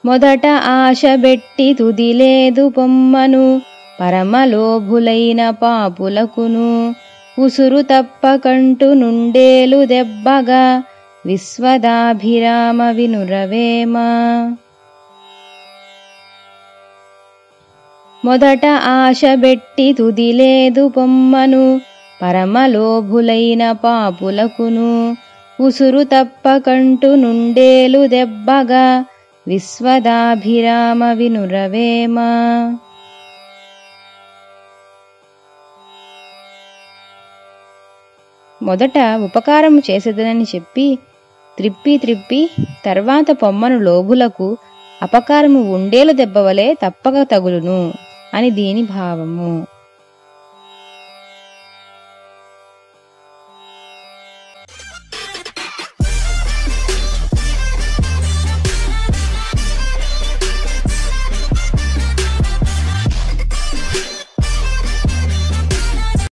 మొదట ఆశబెట్టి తుదిలేదు పొమ్మను పరమలోభులైన పాపులకును ఉసురు తప్పకంటు నుండేలు దెబ్బగా విశ్వదాభిరామ వినురవేమ మొదట ఆశబెట్టి తుదిలేదు పొమ్మను పరమలోభులైన పాపులకును ఉసురు తప్పకంటు నుండేలు దెబ్బగా విశ్వదాభిరామ వినురవేమ మొదట ఉపకారము చేసేదనని చెప్పి త్రిప్పి త్రిప్పి తర్వాత పొమ్మను లోభులకు అపకారము ఉండేలు దెబ్బవలే తప్పక తగులును అని దీని భావము